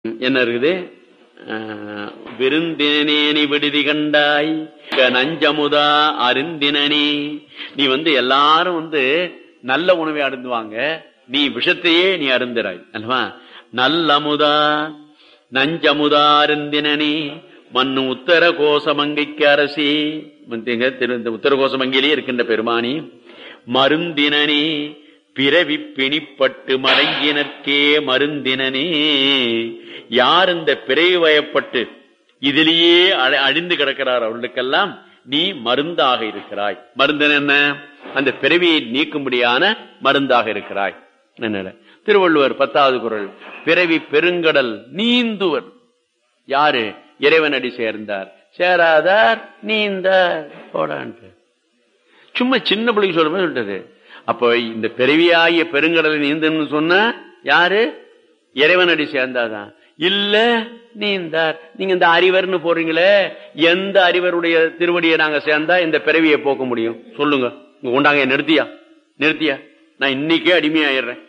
என்ன இருக்குது ஆஹ், விருந்தினேனி விடுதி கண்டாய் க நஞ்சமுதா அருந்தினனே நீ வந்து எல்லாரும் வந்து நல்ல உணவை அருந்துவாங்க நீ விஷத்தையே நீ அருந்துறாய் அல்லவா நல்லமுதா நஞ்சமுதா அருந்தினனே மண்ணு உத்தர கோசமங்கைக்கு அரசி மந்திங்க திரு இந்த உத்தர கோசமங்கையிலே இருக்கின்ற பெருமானி மருந்தினனே பிறவி பிணிப்பட்டு மடங்கினர்க்கே மருந்தினனே யார் இந்த பிறவி வயப்பட்டு இதிலேயே அழ- அழிந்து கிடக்கிறார் அவர்களுக்கெல்லாம் நீ மருந்தாக இருக்கிறாய் மருந்தன் என்ன அந்த பிறவியை நீக்கும்படியான மருந்தாக இருக்கிறாய் என்ன திருவள்ளுவர் பத்தாவது குரல் பிறவி பெருங்கடல் நீந்துவர் யாரு இறைவனடி சேர்ந்தார் சேராதார் நீந்தார் போடான்ட்டு சும்மா சின்ன பிள்ளைக்கு சொல்ற மாதிரி சொல்லிட்டது அப்ப இந்த பிறவியாகிய பெருங்கடலை நீந்தன்னு சொன்ன யாரு இறைவனடி சேர்ந்தாதான் இல்ல நீந்தார் நீங்க இந்த அறிவர்னு போறீங்களே எந்த அறிவருடைய திருவடியை நாங்க சேர்ந்தா இந்த பிறவியை போக்க முடியும் சொல்லுங்க இங்க கொண்டாங்க நிறுத்தியா நிறுத்தியா நான் இன்னைக்கே அடிமையாயிடுறேன்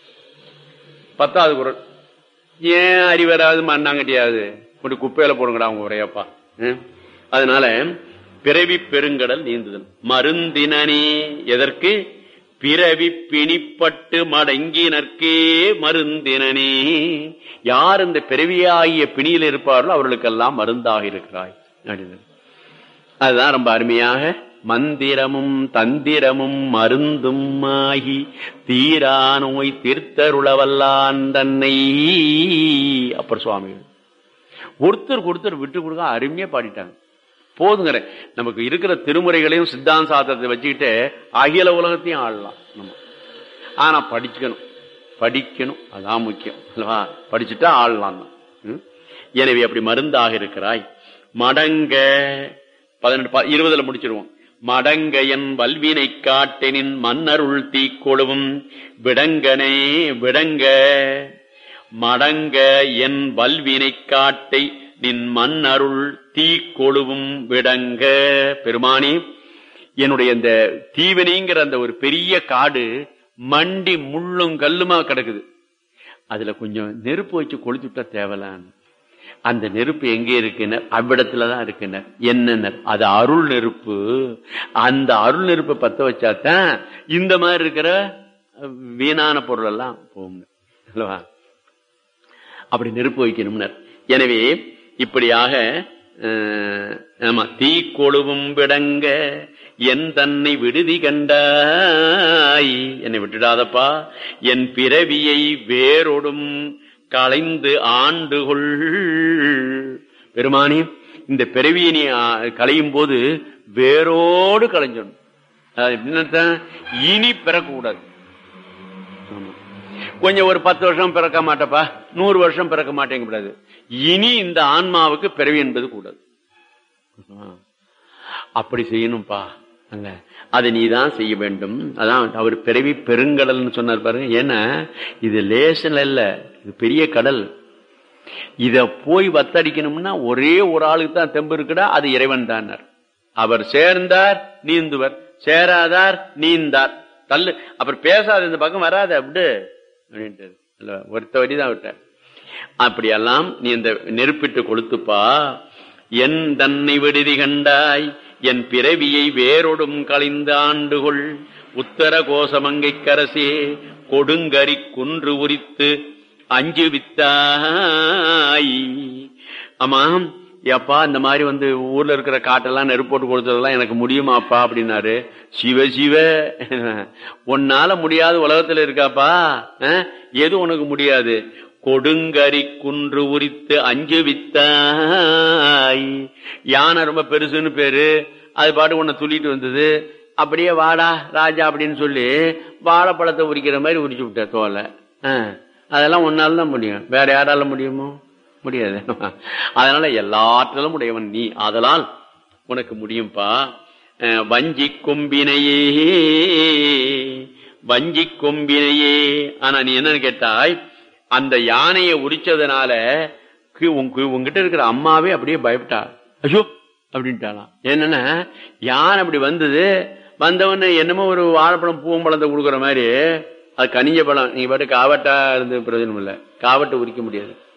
பத்தாவது குரல் ஏன் அறிவராது மண்ணாங்கட்டியாவது இப்படி குப்பையில போடுங்கடா அவங்க உரையப்பா ம்? அதனால பிறவி பெருங்கடல் நீந்துதல் மருந்தினனே எதற்கு பிறவி பிணிப்பட்டு மடங்கினர்க்கே மருந்தினனே யார் இந்த பிறவியாகிய பிணியில் இருப்பார்களோ அவர்களுக்கெல்லாம் மருந்தாக இருக்கிறாய் அப்படின்னு அதுதான் ரொம்ப அருமையாக மந்திரமும் தந்திரமும் மருந்தும் ஆகி தீரா நோய் தீர்த்தருளவல்லான் தன்னை அப்பர் சுவாமிகள் ஒருத்தர் ஒருத்தர் விட்டு கொடுக்க அருமையா பாடிட்டாங்க போதுங்கிற நமக்கு இருக்கிற திருமுறைகளையும் சித்தாந்த சாஸ்திரத்தை வச்சுக்கிட்டு அகில உலகத்தையும் ஆளலாம் நம்ம ஆனா படிச்சுக்கணும் படிக்கணும் அதான் முக்கியம் அல்லவா படிச்சுட்டா ஆளலாம் தான் ம்? எனவே அப்படி மருந்தாக இருக்கிறாய் மடங்க பதினெட்டு ப- இருபதுல முடிச்சிருவோம் மடங்க என் வல்வினை காட்டெனின் மன்னருள் தீக்கொழுவும் விடங்கனே விடங்க மடங்க என் வல்வினை காட்டை நின் மன்னருள் தீக்கொழுவும் விடங்க பெருமானி என்னுடைய இந்த தீவினைங்கிற அந்த ஒரு பெரிய காடு மண்டி முள்ளும் கல்லுமா கிடக்குது அதுல கொஞ்சம் நெருப்பு வச்சு கொளுத்தி விட்டா தேவலான்னு அந்த நெருப்பு எங்கே இருக்குனர் அவ்விடத்துலதான் இருக்குனர் என்னன்னர் அது அருள் நெருப்பு அந்த அருள் நெருப்பை பத்த வச்சாதான் இந்த மாதிரி இருக்கிற அஹ், வீணான பொருள் எல்லாம் போகும் அல்லவா அப்படி நெருப்பு வைக்கணும்னர் எனவே இப்படியாக அஹ், ஆமா தீ கொழுவும் விடங்க என் தன்னை விடுதி கண்டாய் என்னை விட்டுடாதப்பா என் பிறவியை வேரோடும் களைந்து ஆண்டுகொள் பெருமானி இந்த பிறவியை நீ ஆ, களையும் போது வேரோடு களைஞ்சிடணும் அதாவது எப்படின்னு அர்த்தம்? இனி பிறக்கக்கூடாது ஆமா. கொஞ்சம் ஒரு பத்து வருஷம் பிறக்க மாட்டப்பா நூறு வருஷம் பிறக்க மாட்டேங்க கூடாது இனி இந்த ஆன்மாவுக்கு பிறவி என்பது கூடாது ஆ. அப்படி செய்யணும்பா அல்ல அதை நீ தான் செய்ய வேண்டும் அதான் அவர் பிறவி பெருங்கடல்னு சொன்னார் பாருங்க ஏன்னா இது லேசன் இல்ல இது பெரிய கடல் இத போய் வத்தடிக்கணும்னா ஒரே ஒரு ஆளுக்கு தான் தெம்பு இருக்குடா அது இறைவன் தான் அவர் சேர்ந்தார் நீந்துவர் சேராதார் நீந்தார் தள்ளு அப்புறம் பேசாத இந்த பக்கம் வராத அப்படி அப்படின்ட்டு இல்ல ஒருத்த வரி தான் விட்டார் அப்படியெல்லாம் நீ இந்த நெருப்பிட்டு கொளுத்துப்பா என் தன்னை விடுதி கண்டாய் என் பிறவியை வேரொடும் களைந்த ஆண்டுகொள் உத்தர கோசமங்கை கரசே கொடுங்கரி குன்று உரித்து அஞ்சு வித்தாய் ஆமாம் ஏப்பா இந்த மாதிரி வந்து ஊர்ல இருக்கிற காட்டெல்லாம் நெருப்பு போட்டு கொடுத்ததெல்லாம் எனக்கு முடியுமாப்பா அப்படின்னாரு சிவ சிவ உன்னால முடியாத உலகத்துல இருக்காப்பா அஹ்? எது உனக்கு முடியாது கொடுங்கரி குன்று உரித்து அஞ்சு வித்தாய் யானை ரொம்ப பெருசுன்னு பேரு அது பாட்டு உன்னை துள்ளிட்டு வந்தது அப்படியே வாடா ராஜா அப்படின்னு சொல்லி வாழைப்பழத்தை உரிக்கிற மாதிரி உரிச்சு விட்ட தோலை அஹ். அதெல்லாம் உன்னால தான் முடியும் வேற யாரால முடியுமோ முடியாது அதனால எல்லாற்றிலும் உடையவன் நீ ஆதலால் உனக்கு முடியும்பா அஹ், வஞ்சி கொம்பினையே வஞ்சி கொம்பினையே ஆனா நீ என்னன்னு கேட்டாய் அந்த யானையை உரிச்சதுனால கி- உங்க- உங்ககிட்ட இருக்கிற அம்மாவே அப்படியே பயப்பட்டா ஐயோ அப்படின்ட்டாலாம் என்னன்னா யானை அப்படி வந்தது வந்தவொடனே என்னமோ ஒரு வாழைப்பழம் பூவம்பழத்தை கொடுக்குற மாதிரி அது கனிஞ்ச பழம் நீங்க பாட்டு காவட்டா இருந்து பிரயோஜனம் இல்ல காவட்டை உரிக்க முடியாது